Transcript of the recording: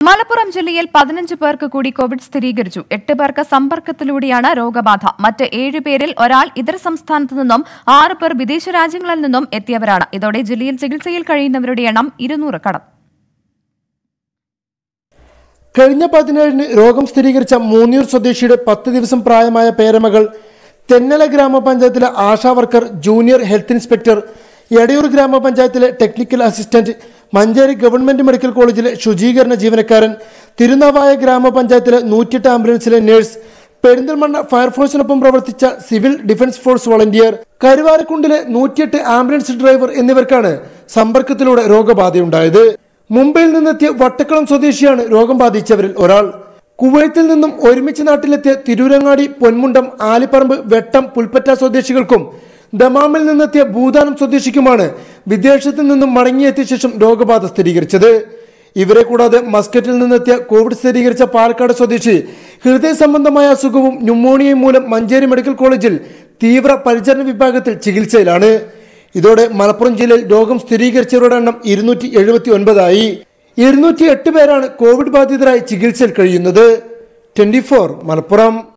മലപ്പുറം ജില്ലയിൽ പതിനഞ്ച് പേർക്ക് കൂടി കോവിഡ് സ്ഥിരീകരിച്ചു എട്ട് പേർക്ക് സമ്പർക്കത്തിലൂടെയാണ് രോഗബാധ മറ്റ് ഏഴ് പേരിൽ ഒരാൾ ഇതര സംസ്ഥാനത്തു നിന്നും ആറ് പേർ വിദേശ രാജ്യങ്ങളിൽ നിന്നും എത്തിയവരാണ് ഇതോടെ ജില്ലയിൽ ചികിത്സയിൽ കഴിയുന്നവരുടെ എണ്ണം ഇരുന്നൂറ് കടന്നു കഴിഞ്ഞ പതിനേഴിന് രോഗം സ്ഥിരീകരിച്ച മൂന്നിയൂർ സ്വദേശിയുടെ പത്ത് ദിവസം പ്രായമായ പേരമകൾ തെന്നല ഗ്രാമപഞ്ചായത്തിലെ ASHA worker junior health inspector Edayur ഗ്രാമപഞ്ചായത്തിലെ technical assistant Manjeri government medical കോളേജിലെ ശുചീകരണ ജീവനക്കാരൻ തിരുനാവായ ഗ്രാമപഞ്ചായത്തിലെ നൂറ്റെട്ട് ആംബുലൻസിലെ നഴ്സ് പെരിന്തൽമണ്ണ ഫയർഫോഴ്സിനൊപ്പം പ്രവർത്തിച്ച സിവിൽ ഡിഫൻസ് ഫോഴ്സ് വളണ്ടിയർ കരുവാരക്കുണ്ടിലെ നൂറ്റിയെട്ട് ആംബുലൻസ് ഡ്രൈവർ എന്നിവർക്കാണ് സമ്പർക്കത്തിലൂടെ രോഗബാധയുണ്ടായത് മുംബൈയിൽ നിന്നെത്തിയ വട്ടക്കുളം സ്വദേശിയാണ് രോഗം ബാധിച്ചവരിൽ ഒരാൾ കുവൈത്തിൽ നിന്നും ഒരുമിച്ച് നാട്ടിലെത്തിയ തിരൂരങ്ങാടി പൊന്മുണ്ടം ആലിപ്പറമ്പ് വെട്ടം പുൽപ്പറ്റ സ്വദേശികൾക്കും ദമാമിൽ നിന്നെത്തിയ ഭൂതാനം സ്വദേശിക്കുമാണ് വിദേശത്ത് നിന്നും മടങ്ങിയെത്തിയ ശേഷം രോഗബാധ സ്ഥിരീകരിച്ചത് ഇവരെ കൂടാതെ മസ്കറ്റിൽ നിന്നെത്തിയ കോവിഡ് സ്ഥിരീകരിച്ച പാലക്കാട് സ്വദേശി ഹൃദയ സംബന്ധമായ അസുഖവും ന്യൂമോണിയയും മൂലം മഞ്ചേരി മെഡിക്കൽ കോളേജിൽ തീവ്ര പരിചരണ വിഭാഗത്തിൽ ചികിത്സയിലാണ് ഇതോടെ മലപ്പുറം ജില്ലയിൽ രോഗം സ്ഥിരീകരിച്ചവരുടെ എണ്ണം ഇരുന്നൂറ്റി എഴുപത്തി ഒൻപതായി ഇരുന്നൂറ്റി എട്ട് പേരാണ് കോവിഡ് ബാധിതരായി ചികിത്സയിൽ കഴിയുന്നത് ട്വന്റി ഫോർ മലപ്പുറം